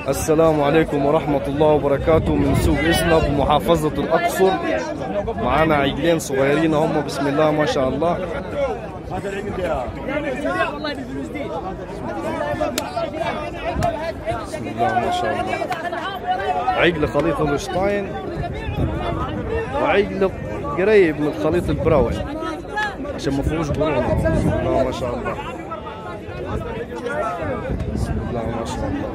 السلام عليكم ورحمة الله وبركاته من سوق إزنا بمحافظة الأقصر معانا عجلين صغيرين هم بسم الله ما شاء الله بسم الله ما شاء الله عجل خليط الشتاين وعجل قريب من خليط البراون عشان ما فيهوش قرون بسم الله ما شاء الله بسم الله ما شاء الله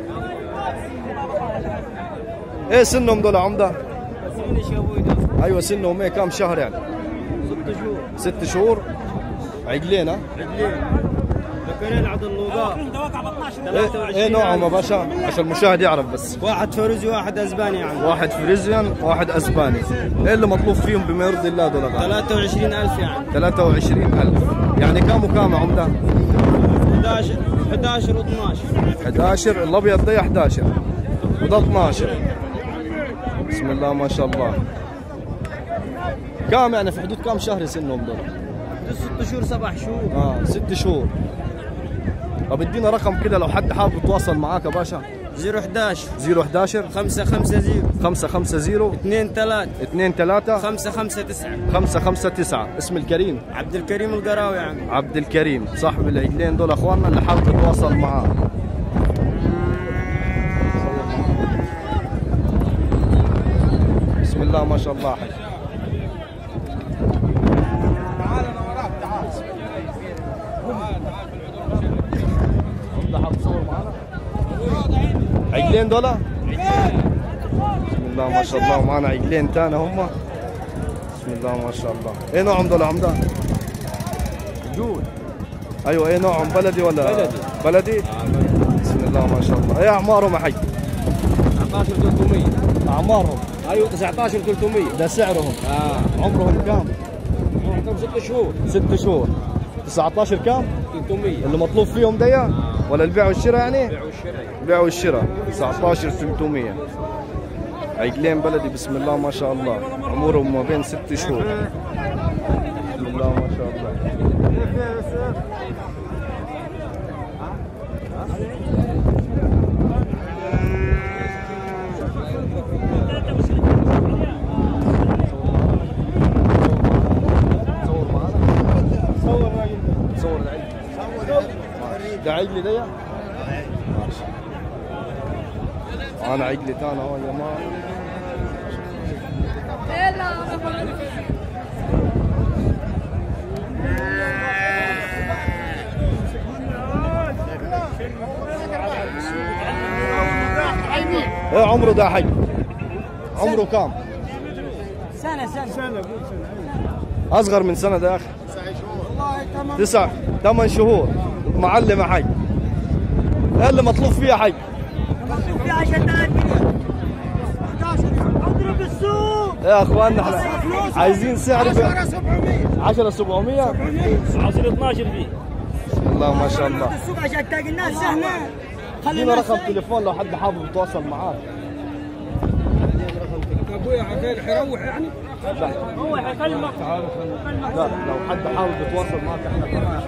ايه سنهم دول يا عمده؟ ايوه سنهم ايه كم شهر يعني؟ ست شهور ست شهور عجلين ها؟ رجلين ذكرين عبد اللوقاء ايه, ايه نوعهم يا باشا؟ عشان المشاهد يعرف بس واحد فروزي واحد اسباني يعني واحد فريزيان واحد اسباني ايه اللي مطلوب فيهم بما يرضي الله دول غالي 23000 يعني 23000 يعني كام وكام يا عمده؟ 11 11 و12 11 الابيض ده 11 وده 12 بسم الله ما شاء الله كام يعني في حدود كام شهر سنهم دول؟ ست شهور سبع شهور اه ست شهور طب ادينا رقم كده لو حد حابب يتواصل معاك يا باشا 011 011 550 550 2 3 2 3 559 559 اسم الكريم عبد الكريم القراوي يعني عبد الكريم صاحب العجلين دول اخواننا اللي حابب يتواصل معاه بسم الله ما شاء الله حي عجلين دول بسم الله ما شاء الله معنا عجلين تاني هم بسم الله ما شاء الله ايه نوعهم دول يا عمدان جود ايوه ايه نوعهم بلدي ولا بلدي. بلدي بسم الله ما شاء الله ايه اعمارهم يا حي 19 300 اعمارهم ايوه 19 300 ده سعرهم اه عمرهم كام عندهم ست شهور ست شهور 19 كام 300 اللي مطلوب فيهم ده ولا البيع والشراء يعني بيع والشراء البيع والشراء 19 300 عجلين بلدي بسم الله ما شاء الله عمرهم ما بين ست شهور بسم الله ما شاء الله صور معنا صور راجل صور العجل ده عجلي ده ماشي انا عجلي تاني اهو يا جماعه ايه عمره ده حي عمره كام سنه سنه سنه اصغر من سنه ده يا اخي والله تمام تسع ثمان شهور معلم يا حي ايه اللي مطلوب فيه يا حي في 10000 جنيه 11 اضرب السوق يا اخواننا احنا عايزين سعر 700 10 700 عايزين 12 دي بسم الله ما شاء الله السوق عشان تلاقي الناس سهله ادينا رقم تليفون لو حد حابب يتواصل معاك ابويا عقيل حيروح يعني لا هو حيكلمك لا لو حد حابب يتواصل معاك احنا قناه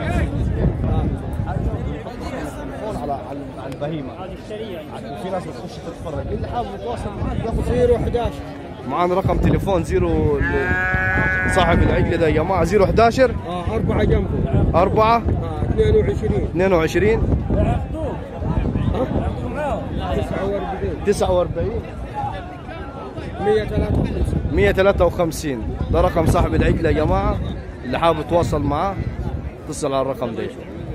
تليفون على على على البهيمه في ناس بتخش تتفرج اللي حابب يتواصل معاك ياخذ 011 معانا رقم تليفون زيرو صاحب العجله ده يا جماعه 011 اه اربعه جنبه 4 اه 22 22 49 49 153 153 ده رقم صاحب العجله يا جماعه اللي حابب يتواصل معاه اتصل على الرقم ده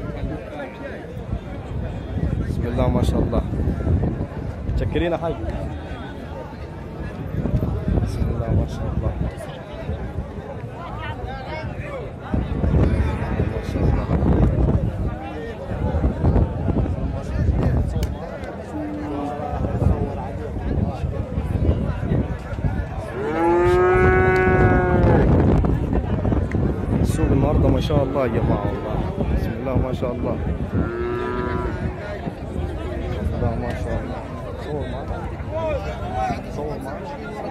بسم الله ما شاء الله متشكرين يا حاج بسم الله ما شاء الله ما شاء الله السوق النهارده ما شاء الله يا جماعه والله بسم الله ما شاء الله بسم الله ما شاء الله صور معنا صور معنا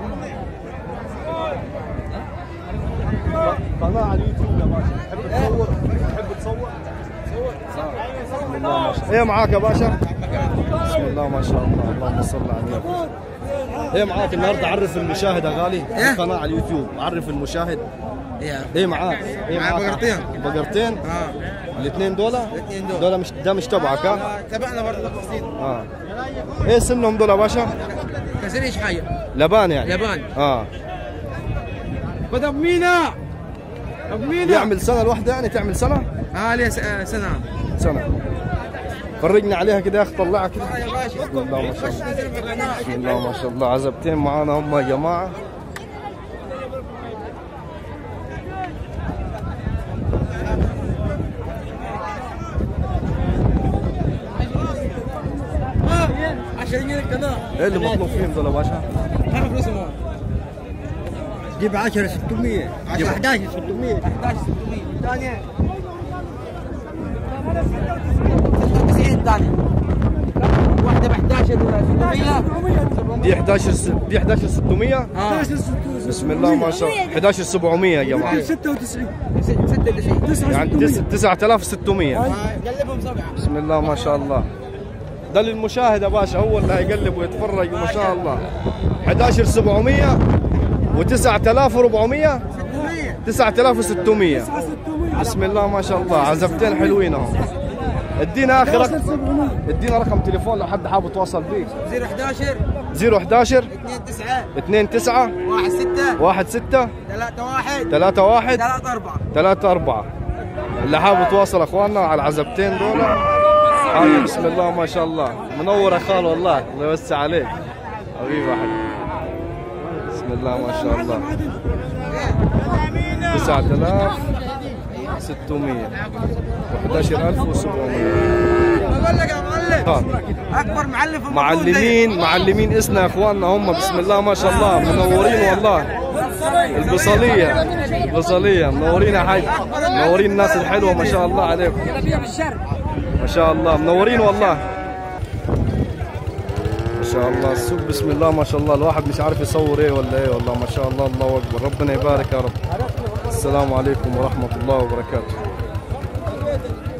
قناه على اليوتيوب يا باشا تحب تصور تحب تصور صور بسم الله ما شاء الله ايه معاك يا باشا بسم الله ما شاء الله اللهم صل على النبي ايه معاك النهارده عرف المشاهد يا غالي إيه؟ قناه على اليوتيوب عرف المشاهد يا ايه معاك ايه معاك بقرتين. بقرتين اه الاثنين دول الاثنين دول. دول مش ده مش تبعك ها آه، تبعنا برضه بسيط اه ايه سنهم دول يا باشا كسر ايش حاجه لبان يعني لبان اه بدأ بمينا بمينا يعمل سنه الواحده يعني تعمل سنه اه لي س- آه، سنه سنه فرجنا عليها كده يا اخي طلعها كده آه يا باشا بسم الله ما شاء الله نزل بالقناة. بسم الله ما شاء الله عزبتين معانا هم يا جماعه آه، عشان يجي القناه ايه اللي مطلوب فيهم دول يا باشا؟ تعرف فلوسهم هون. جيب 10 600 جيب 11 600 11 600 ثانية 96 ثانية واحدة ب 11 600 دي 11 س... دي 11 600 اه 11 بسم الله ما شاء الله 11 700 يا جماعه 96 96 يعني تس- 9600 آه، قلبهم سبعة بسم الله ما شاء الله ده للمشاهد يا باشا هو اللي هيقلب ويتفرج ما شاء الله 11 700 و 9400 9600 بسم الله ما شاء الله عزبتين حلوين اهو ادينا اخر رقم ادينا رقم تليفون لو حد حابب يتواصل بيك 011 011 2 9 29 1 6 16 3 1 31 3 4 ثلاثة أربعة اللي حابب يتواصل أخواننا على العزبتين دول حاجة بسم الله ما شاء الله منور يا خال والله الله يوسع عليك حبيبي أحد بسم الله ما شاء الله تسعة آلاف ستمية وحداشر ألف وسبعمية بقول لك يا معلم خال. اكبر معلم في الموضوع معلمين معلمين اسنا يا اخواننا هم بسم الله ما شاء الله منورين والله البصلية البصلية منورين يا حاج منورين الناس الحلوة ما شاء الله عليكم ما شاء الله منورين والله ما شاء الله السوق بسم الله ما شاء الله الواحد مش عارف يصور ايه ولا ايه والله ما شاء الله الله اكبر ربنا يبارك يا رب السلام عليكم ورحمة الله وبركاته